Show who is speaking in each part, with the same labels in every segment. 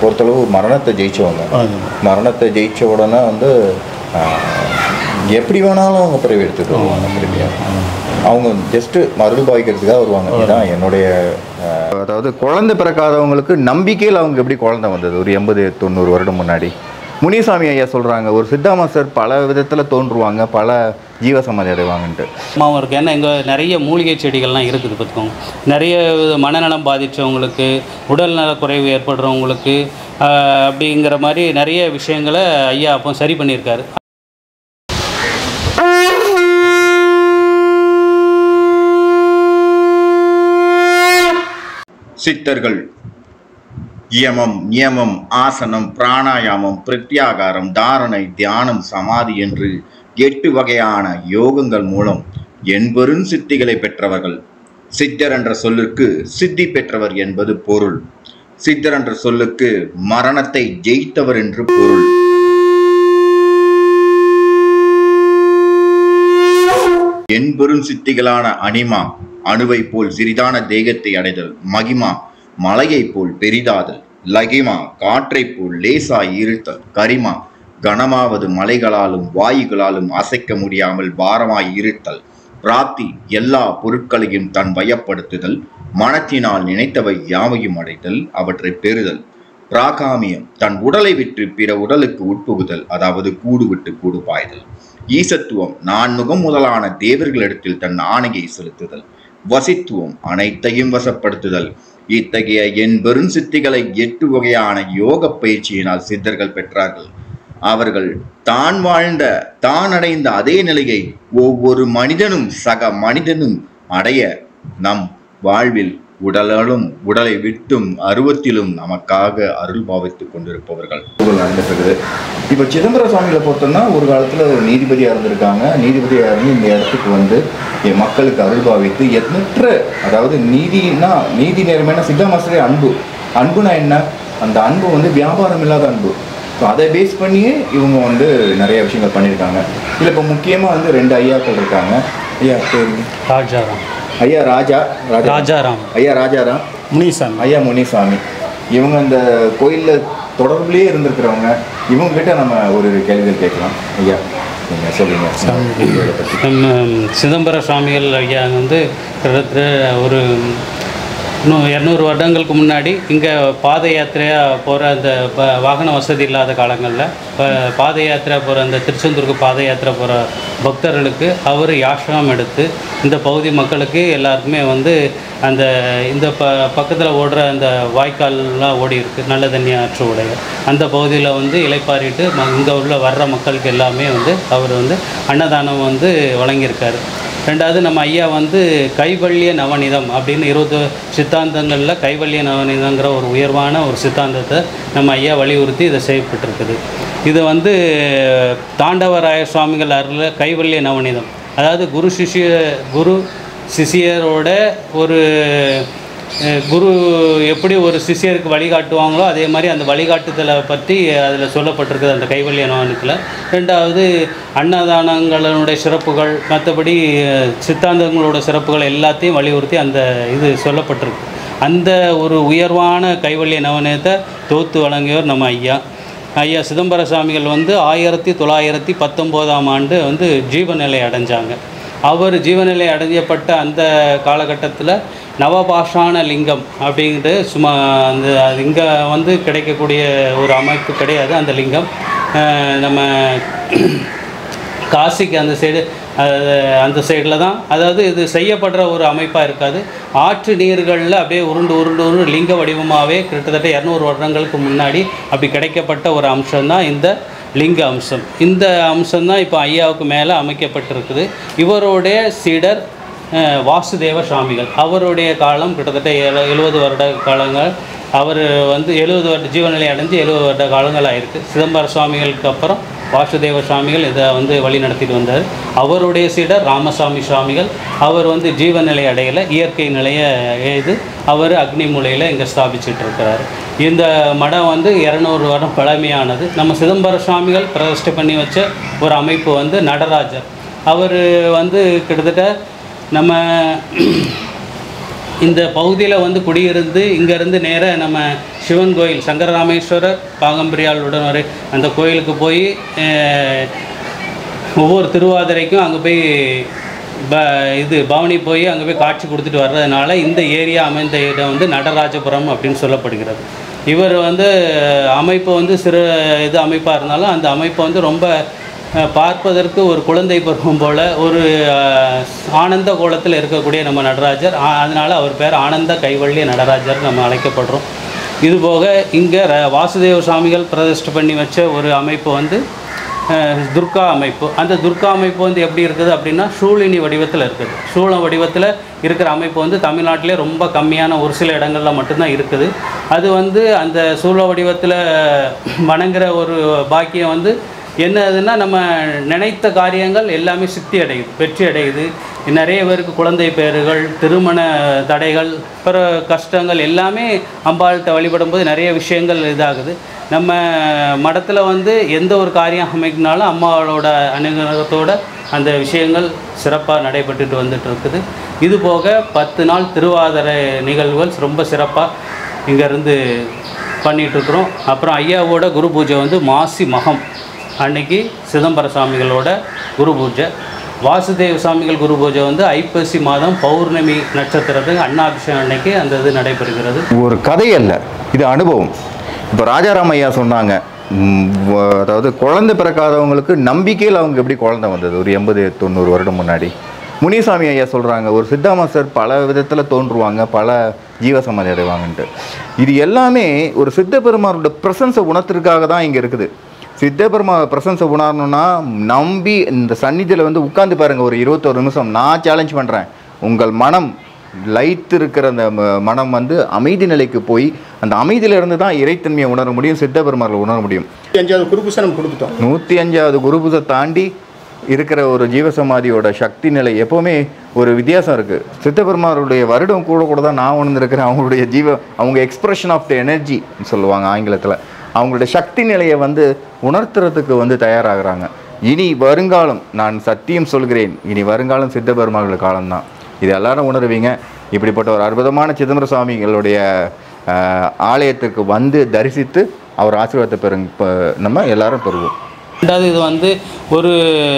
Speaker 1: பொறுத்தளவு மரணத்தை ஜெயிச்சவங்க மரணத்தை ஜெயிச்ச உடனே வந்து ஆஹ், எப்படி வேணாலும் அவங்க பிறவி எடுத்துட்டு வருவாங்க திரும்பியா அவங்க ஜஸ்ட்டு மருந்து பாய்க்கிறதுக்காக வருவாங்க இதுதான் என்னுடைய ஆஹ், அதாவது குழந்தை பிறக்காதவங்களுக்கு நம்பிக்கையில் அவங்க எப்படி குழந்தை வந்தது ஒரு எண்பது தொண்ணூறு வருடம் முன்னாடி முனிசாமி ஐயா சொல்கிறாங்க ஒரு சித்தா மாஸ்டர் பல விதத்தில் தோன்றுவாங்க பல ஜீவசமாதி அடைவாங்கன்ட்டு
Speaker 2: மாவும் இருக்குது ஏன்னா இங்கே நிறைய மூலிகை செடிகள்லாம் இருக்குது பார்த்துக்கோங்க நிறைய மனநலம் பாதித்தவங்களுக்கு உடல்நல குறைவு ஏற்படுறவங்களுக்கு ஆஹ், அப்படிங்கிற மாதிரி நிறைய விஷயங்களை ஐயா அப்போ சரி பண்ணியிருக்காரு
Speaker 1: சித்தர்கள் யமம் நியமம் ஆசனம் பிராணாயாமம் பிரத்யாகாரம் தாரணை தியானம் சமாதி என்று எட்டு வகையான யோகங்கள் மூலம் என்பெரும் சித்திகளை பெற்றவர்கள் சித்தர் என்ற சொல்லுக்கு சித்தி பெற்றவர் என்பது பொருள் சித்தர் என்ற சொல்லுக்கு மரணத்தை ஜெயித்தவர் என்று பொருள் என்பெரும் சித்திகளான அனிமா அணுவை போல் சிறிதான தேகத்தை அடைதல் மகிமா மலையைப் போல் பெரிதாதல் லகிமா காற்றைப் போல் லேசாய் இருத்தல் கரிமா கனமாவது மலைகளாலும் வாயுகளாலும் அசைக்க முடியாமல் பாரமாய் இருத்தல் பிராப்தி எல்லா பொருட்களையும் தன் வயப்படுத்துதல் மனத்தினால் நினைத்தவை யாவையும் அடைதல் அவற்றை பெறுதல் பிராகாமியம் தன் உடலை விட்டு பிற உடலுக்கு உட்புகுதல் அதாவது கூடு விட்டு கூடு பாய்தல் ஈசத்துவம் நான்முகம் முதலான தேவர்களிடத்தில் தன் ஆணையை செலுத்துதல் வசித்துவம் அனைத்தையும் வசப்படுத்துதல் இத்தகைய என் பெருஞ்சித்திகளை எட்டு வகையான யோக பயிற்சியினால் சித்தர்கள் பெற்றார்கள் அவர்கள் தான் வாழ்ந்த தான் அடைந்த அதே நிலையை ஒவ்வொரு மனிதனும் சக மனிதனும் அடைய நம் வாழ்வில் உடலாலும் உடலை விட்டும் அருவத்திலும் நமக்காக அருள் பாவித்துக் கொண்டிருப்பவர்கள் நடந்துட்டு இப்போ சிதம்பர சுவாமிகளை பொறுத்தோம்னா ஒரு காலத்தில் ஒரு நீதிபதியாக இருந்திருக்காங்க நீதிபதியாக இருந்து இந்த இடத்துக்கு வந்து என் மக்களுக்கு அருள் பாவித்து எண்ணற்ற அதாவது நீதினா நீதி நேர்மையான சித்தமாசரே அன்பு அன்புனா என்ன அந்த அன்பு வந்து வியாபாரம் இல்லாத அன்பு ஸோ அதை பேஸ் பண்ணியே இவங்க வந்து நிறைய விஷயங்கள் பண்ணியிருக்காங்க இதில் இப்போ முக்கியமாக வந்து ரெண்டு ஐயாக்கள் இருக்காங்க ஐயா பேருங்க
Speaker 2: ராஜாராம்
Speaker 1: ஐயா ராஜா ராஜா
Speaker 2: ராஜாராம்
Speaker 1: ஐயா ராஜாராம்
Speaker 2: முனிசாமி
Speaker 1: ஐயா முனிசாமி இவங்க அந்த கோயிலில் தொடர்புலேயே இருந்திருக்கிறவங்க இவங்க கிட்ட நம்ம ஒரு கேள்விகள் கேட்கலாம் ஐயா நீங்கள் சொல்லுங்க கோயிலை பத்தி.
Speaker 2: நம்ம சிதம்பர சுவாமிகள் ஐயா வந்து கிட்டத்தட்ட ஒரு இன்னும் இரநூறு வருடங்களுக்கு முன்னாடி இங்கே பாத யாத்திரையாக போகிற அந்த ப வாகன வசதி இல்லாத காலங்களில் இப்போ பாத யாத்திரை போகிற அந்த திருச்செந்தூருக்கு பாத யாத்திரை போகிற பக்தர்களுக்கு அவர் யாஷ்ரம் எடுத்து இந்த பகுதி மக்களுக்கு எல்லாருக்குமே வந்து அந்த இந்த ப பக்கத்தில் ஓடுற அந்த வாய்க்கால்லாம் ஓடி இருக்கு நல்ல தண்ணி ஆற்று உடைய அந்த பகுதியில் வந்து இலைப்பாரிட்டு இங்கே உள்ள வர்ற மக்களுக்கு எல்லாமே வந்து அவர் வந்து அன்னதானம் வந்து வழங்கியிருக்காரு ரெண்டாவது நம்ம ஐயா வந்து கைவல்ய நவநிதம் அப்படின்னு இருபது சித்தாந்தங்களில் கைவல்ய நவநிதங்கிற ஒரு உயர்வான ஒரு சித்தாந்தத்தை நம்ம ஐயா வலியுறுத்தி இதை செய்யப்பட்டிருக்குது இது வந்து தாண்டவராய சுவாமிகள் அருள கைவல்ய நவநிதம் அதாவது குரு சிஷ்ய குரு சிஷியரோட ஒரு அஹ், குரு எப்படி ஒரு சிஷ்யருக்கு வழிகாட்டுவாங்களோ அதே மாதிரி அந்த வழிகாட்டுதலை பற்றி அதில் சொல்லப்பட்டிருக்குது அந்த கைவல்ய நவனத்தில் ரெண்டாவது அன்னதானங்களுடைய சிறப்புகள் மற்றபடி அஹ், சித்தாந்தங்களோட சிறப்புகள் எல்லாத்தையும் வலியுறுத்தி அந்த இது சொல்லப்பட்டிருக்கு அந்த ஒரு உயர்வான கைவல்ய நவனத்தை தோத்து வழங்கியவர் நம்ம ஐயா ஐயா சிதம்பர சாமிகள் வந்து ஆயிரத்தி தொள்ளாயிரத்தி பத்தொம்போதாம் ஆண்டு வந்து ஜீவநிலை அடைஞ்சாங்க அவர் ஜீவநிலை அடையப்பட்ட அந்த காலகட்டத்தில் நவபாஷான லிங்கம் அப்படின்ட்டு சும்மா அந்த இங்கே வந்து கிடைக்கக்கூடிய ஒரு அமைப்பு கிடையாது அந்த லிங்கம் அஹ் நம்ம காசிக்கு அந்த சைடு அந்த சைடில் தான் அதாவது இது செய்யப்படுற ஒரு அமைப்பாக இருக்காது ஆற்று நீர்களில் அப்படியே உருண்டு உருண்டு உருண்டு லிங்க வடிவமாகவே கிட்டத்தட்ட இரநூறு வருடங்களுக்கு முன்னாடி அப்படி கிடைக்கப்பட்ட ஒரு அம்சம்தான் இந்த லிங்க அம்சம் இந்த அம்சம் தான் இப்போ ஐயாவுக்கு மேலே அமைக்கப்பட்டிருக்குது இவருடைய சீடர் அஹ், வாசுதேவ சுவாமிகள் அவருடைய காலம் கிட்டத்தட்ட ஏழு எழுபது வருட காலங்கள் அவர் வந்து எழுபது வருட ஜீவநிலை அடைஞ்சு எழுபது வருட காலங்கள் ஆயிருக்கு சிதம்பர சுவாமிகளுக்கு அப்புறம் வாசுதேவ சுவாமிகள் இதை வந்து வழி நடத்திட்டு வந்தார் அவருடைய சீடர் ராமசாமி சுவாமிகள் அவர் வந்து ஜீவநிலை அடையலை இயற்கை நிலையை எய்து அவர் அக்னி மூலையில் இங்கே ஸ்தாபிச்சுட்டு இருக்கிறாரு இந்த மடம் வந்து இரநூறு வருடம் பழமையானது நம்ம சிதம்பர சுவாமிகள் பிரதிஷ்டை பண்ணி வச்ச ஒரு அமைப்பு வந்து நடராஜர் அவர் வந்து கிட்டத்தட்ட நம்ம இந்த பகுதியில் வந்து குடியிருந்து இங்கேருந்து நேராக நம்ம சிவன் கோயில் சங்கரராமேஸ்வரர் பாகம்பிரியால் உடனே அந்த கோயிலுக்கு போய் அஹ், ஒவ்வொரு திருவாதிரைக்கும் அங்கே போய் ப இது பவனி போய் அங்கே போய் காட்சி கொடுத்துட்டு வர்றதுனால இந்த ஏரியா அமைந்த இடம் வந்து நடராஜபுரம் அப்படின்னு சொல்லப்படுகிறது இவர் வந்து அமைப்பு வந்து சிறு இது அமைப்பாக இருந்தாலும் அந்த அமைப்பை வந்து ரொம்ப அஹ், பார்ப்பதற்கு ஒரு குழந்தை பருவம் போல் ஒரு அஹ், ஆனந்த கோலத்தில் இருக்கக்கூடிய நம்ம நடராஜர் ஆ- அதனால அவர் பேர் ஆனந்த கைவள்ளிய நடராஜர் நம்ம அழைக்கப்படுறோம் இது போக இங்கே வாசுதேவ சுவாமிகள் பிரதிஷ்டை பண்ணி வச்ச ஒரு அமைப்பு வந்து அஹ், துர்கா அமைப்பு அந்த துர்கா அமைப்பு வந்து எப்படி இருக்குது அப்படின்னா சூழினி வடிவத்தில் இருக்குது சூளம் வடிவத்தில் இருக்கிற அமைப்பு வந்து தமிழ்நாட்டிலே ரொம்ப கம்மியான ஒரு சில இடங்களில் மட்டும்தான் இருக்குது அது வந்து அந்த சூழ வடிவத்தில் வணங்குற ஒரு பாக்கியம் வந்து என்னதுன்னா நம்ம நினைத்த காரியங்கள் எல்லாமே சித்தி அடையுது வெற்றி அடையுது நிறைய பேருக்கு குழந்தை பேறுகள் திருமண தடைகள் பிற கஷ்டங்கள் எல்லாமே அம்பாள்கிட்ட வழிபடும்போது நிறைய விஷயங்கள் இதாகுது நம்ம மடத்தில் வந்து எந்த ஒரு காரியம் அமைக்கினாலும் அம்மாவோட அனுகிரகத்தோட அந்த விஷயங்கள் சிறப்பாக நடைபெற்றுட்டு வந்துட்டு இருக்குது இது போக பத்து நாள் திருவாதிரை நிகழ்வுகள் ரொம்ப சிறப்பாக இங்கேருந்து பண்ணிகிட்ருக்குறோம் அப்புறம் ஐயாவோட குரு பூஜை வந்து மாசி மகம் அன்னைக்கு சிதம்பர சாமிகளோட குரு பூஜை வாசுதேவ சாமிகள் குரு பூஜை வந்து ஐப்பசி மாதம் பௌர்ணமி நட்சத்திரத்துக்கு அன்னாபிஷேகம் அன்னைக்கு அந்த இது நடைபெறுகிறது
Speaker 1: ஒரு கதை அல்ல இது அனுபவம் இப்போ ராஜாராம் ஐயா சொன்னாங்க ம், வ- அதாவது குழந்தை பிறக்காதவங்களுக்கு நம்பிக்கையில் அவங்க எப்படி குழந்தை வந்தது ஒரு எண்பது தொண்ணூறு வருடம் முன்னாடி முனிசாமி ஐயா சொல்கிறாங்க ஒரு சித்தா மாஸ்டர் பல விதத்தில் தோன்றுவாங்க பல ஜீவசமாதி அடைவாங்கன்ட்டு இது எல்லாமே ஒரு சித்த பெருமானோட ப்ரெசன்ஸை உணர்த்துறதுக்காக தான் இங்கே இருக்குது சித்த பெருமா ப்ரெசன்ஸை உணரணும்னா நம்பி இந்த சந்நிதியில் வந்து உட்காந்து பாருங்கள் ஒரு இருபத்தொரு நிமிஷம் நான் சேலஞ்ச் பண்ணுறேன் உங்கள் மனம் லைட் இருக்கிற அந்த ம- மனம் வந்து அமைதி நிலைக்கு போய் அந்த அமைதியில இருந்து தான் இறைத்தன்மையை உணர முடியும் சித்த பெருமாளை உணர முடியும்
Speaker 3: அஞ்சாவது குருபூசை நம்ம கொடுத்துட்டோம்
Speaker 1: நூற்றி அஞ்சாவது குருபுதை தாண்டி இருக்கிற ஒரு ஜீவசமாதியோட சக்தி நிலை எப்போவுமே ஒரு வித்தியாசம் இருக்குது சித்தபெருமாருடைய வருடம் கூட கூட தான் நான் உணர்ந்திருக்கிறேன் அவங்களுடைய ஜீவ அவங்க எக்ஸ்பிரஷன் ஆஃப் த எனர்ஜி சொல்லுவாங்க ஆங்கிலத்தில் அவங்களுடைய சக்தி நிலையை வந்து உணர்த்துறதுக்கு வந்து தயாராகிறாங்க இனி வருங்காலம் நான் சத்தியம் சொல்கிறேன் இனி வருங்காலம் சித்தபெருமாள் காலம்தான் இது எல்லாரும் உணருவீங்க இப்படிப்பட்ட ஒரு அற்புதமான சிதம்பர சுவாமிகளுடைய ஆஹ், ஆலயத்துக்கு வந்து தரிசித்து அவர் ஆசீர்வாதத்தை பெறுங்க ப- நம்ம எல்லாரும் பெறுவோம்
Speaker 2: ரெண்டாவது இது வந்து ஒரு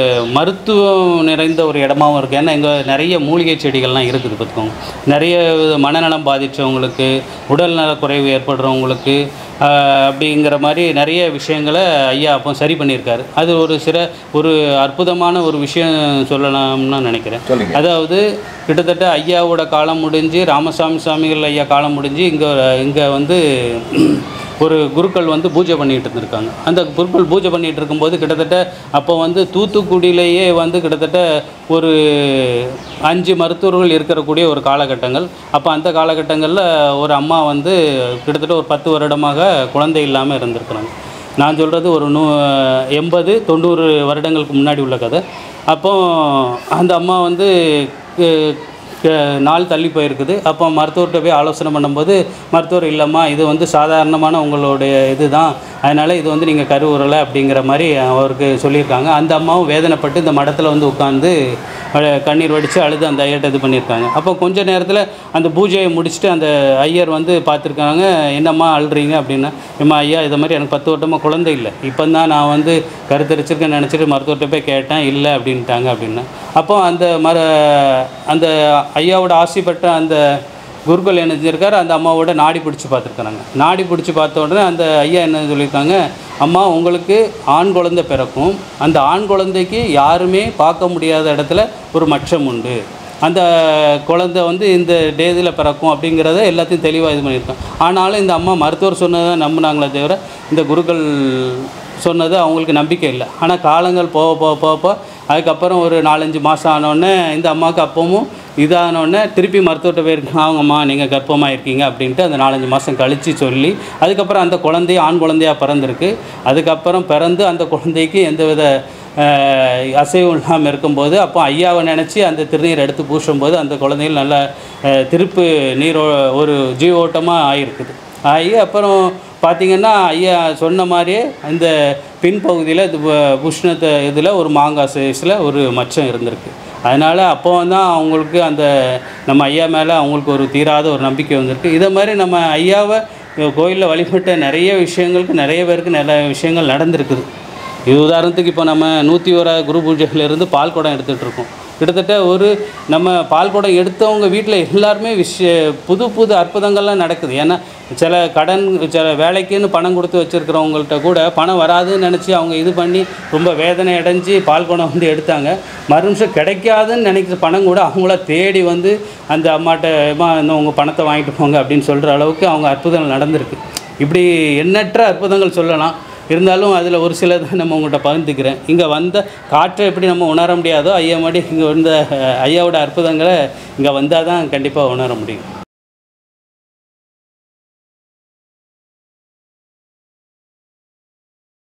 Speaker 2: மருத்துவம் நிறைந்த ஒரு இடமாவும் இருக்குது ஏன்னா இங்கே நிறைய மூலிகை செடிகள்லாம் இருக்குது பார்த்துக்கோங்க நிறைய மனநலம் பாதித்தவங்களுக்கு உடல்நல குறைவு ஏற்படுறவங்களுக்கு ஆஹ், அப்படிங்கிற மாதிரி நிறைய விஷயங்களை ஐயா அப்போ சரி பண்ணியிருக்காரு அது ஒரு சிற ஒரு அற்புதமான ஒரு விஷயம் சொல்லலாம்னு நினைக்கிறேன்
Speaker 1: சொல்லுங்க.
Speaker 2: அதாவது கிட்டத்தட்ட ஐயாவோட காலம் முடிஞ்சு ராமசாமி சுவாமிகள் ஐயா காலம் முடிஞ்சு இங்கே இங்கே வந்து ஒரு குருக்கள் வந்து பூஜை பண்ணிட்டு இருந்திருக்காங்க அந்த குருக்கள் பூஜை பண்ணிட்டு இருக்கும்போது கிட்டத்தட்ட அப்போ வந்து தூத்துக்குடியிலேயே வந்து கிட்டத்தட்ட ஒரு அஞ்சு மருத்துவர்கள் இருக்கக்கூடிய ஒரு காலகட்டங்கள் அப்போ அந்த காலகட்டங்களில் ஒரு அம்மா வந்து கிட்டத்தட்ட ஒரு பத்து வருடமாக குழந்தை இல்லாமல் இருந்திருக்கிறாங்க நான் சொல்கிறது ஒரு நூ எண்பது தொண்ணூறு வருடங்களுக்கு முன்னாடி உள்ள கதை அப்போ அந்த அம்மா வந்து கு- கு- நாள் தள்ளி போயிருக்குது அப்போ மருத்துவர்கிட்ட போய் ஆலோசனை பண்ணும்போது மருத்துவர் இல்லைம்மா இது வந்து சாதாரணமான உங்களுடைய இதுதான் அதனால் இது வந்து நீங்கள் கருவுறலை அப்படிங்கிற மாதிரி அவருக்கு சொல்லியிருக்காங்க அந்த அம்மாவும் வேதனைப்பட்டு இந்த மடத்தில் வந்து உட்காந்து அழ- கண்ணீர் வடித்து அழுது அந்த ஐயர்கிட்ட இது பண்ணியிருக்காங்க அப்போ கொஞ்ச நேரத்தில் அந்த பூஜையை முடிச்சுட்டு அந்த ஐயர் வந்து பார்த்துருக்காங்க என்னம்மா அழுறீங்க அப்படின்னா ஏம்மா ஐயா இதை மாதிரி எனக்கு பத்து வருடமாக குழந்தை இல்லை இப்போ தான் நான் வந்து கருத்தரிச்சிருக்கேன்னு நினச்சிட்டு மருத்துவர்கிட்ட போய் கேட்டேன் இல்லை அப்படின்ட்டாங்க அப்படின்னா அப்போ அந்த மர அந்த ஐயாவோட ஆசி பெற்ற அந்த குருக்கள் என்ன செஞ்சிருக்காரு அந்த அம்மாவோட நாடி பிடிச்சி பார்த்துருக்குறாங்க நாடி பிடிச்சி பார்த்த உடனே அந்த ஐயா என்ன சொல்லியிருக்காங்க அம்மா உங்களுக்கு ஆண் குழந்தை பிறக்கும் அந்த ஆண் குழந்தைக்கு யாருமே பார்க்க முடியாத இடத்துல ஒரு மச்சம் உண்டு அந்த குழந்தை வந்து இந்த டேதில் பிறக்கும் அப்படிங்கிறத எல்லாத்தையும் தெளிவாக இது பண்ணியிருக்கோம் ஆனாலும் இந்த அம்மா மருத்துவர் சொன்னதை நம்பினாங்களே தவிர இந்த குருக்கள் சொன்னது அவங்களுக்கு நம்பிக்கை இல்லை ஆனால் காலங்கள் போக போக போக போக அதுக்கப்புறம் ஒரு நாலஞ்சு மாதம் ஆனோடனே இந்த அம்மாவுக்கு அப்பவும் இதானோடனே திருப்பி மருத்துவர்கிட்ட போயிருக்காங்க அவங்கம்மா நீங்கள் கர்ப்பமாக இருக்கீங்க அப்படின்ட்டு அந்த நாலஞ்சு மாதம் கழித்து சொல்லி அதுக்கப்புறம் அந்த குழந்தைய ஆண் குழந்தையாக பிறந்திருக்கு அதுக்கப்புறம் பிறந்து அந்த குழந்தைக்கு எந்தவித அஹ், அசைவும் இல்லாமல் இருக்கும்போது அப்போ ஐயாவை நினச்சி அந்த திருநீர் எடுத்து பூசும்போது அந்த குழந்தைகள் நல்ல அஹ், திருப்பு நீரோ ஒரு ஜீவோட்டமாக ஆகிருக்குது ஆகி அப்புறம் பார்த்திங்கன்னா ஐயா சொன்ன மாதிரியே அந்த பின்பகுதியில் இது புஷ்ணத்தை இதில் ஒரு மாங்காய் சைஸில் ஒரு மச்சம் இருந்திருக்கு அதனால் அப்போ தான் அவங்களுக்கு அந்த நம்ம ஐயா மேலே அவங்களுக்கு ஒரு தீராத ஒரு நம்பிக்கை வந்திருக்கு இதை மாதிரி நம்ம ஐயாவை கோயிலில் வழிபட்ட நிறைய விஷயங்களுக்கு நிறைய பேருக்கு நிறைய விஷயங்கள் நடந்திருக்குது இது உதாரணத்துக்கு இப்போ நம்ம நூற்றி ஓரா குரு பூஜையிலேருந்து பால் குடம் எடுத்துகிட்டு இருக்கோம் கிட்டத்தட்ட ஒரு நம்ம பால் குடம் எடுத்தவங்க வீட்டில் எல்லாருமே விஷய புது புது அற்புதங்கள்லாம் நடக்குது ஏன்னா சில கடன் சில வேலைக்குன்னு பணம் கொடுத்து வச்சுருக்கிறவங்கள்ட்ட கூட பணம் வராதுன்னு நினச்சி அவங்க இது பண்ணி ரொம்ப வேதனை அடைஞ்சு பால் குடம் வந்து எடுத்தாங்க மறுநிமிஷம் கிடைக்காதுன்னு நினைக்கிற பணம் கூட அவங்கள தேடி வந்து அந்த அம்மாட்ட அம்மா இன்னும் உங்கள் பணத்தை வாங்கிட்டு போங்க அப்படின்னு சொல்கிற அளவுக்கு அவங்க அற்புதங்கள் நடந்திருக்கு இப்படி எண்ணற்ற அற்புதங்கள் சொல்லலாம் இருந்தாலும் அதில் ஒரு சிலதை நம்ம உங்கள்கிட்ட பகிர்ந்துக்கிறேன் இங்கே வந்த காற்றை எப்படி நம்ம உணர முடியாதோ ஐயா மாடி இங்கே வந்த அஹ், ஐயாவோட அற்புதங்களை இங்கே வந்தால் தான் கண்டிப்பாக உணர முடியும்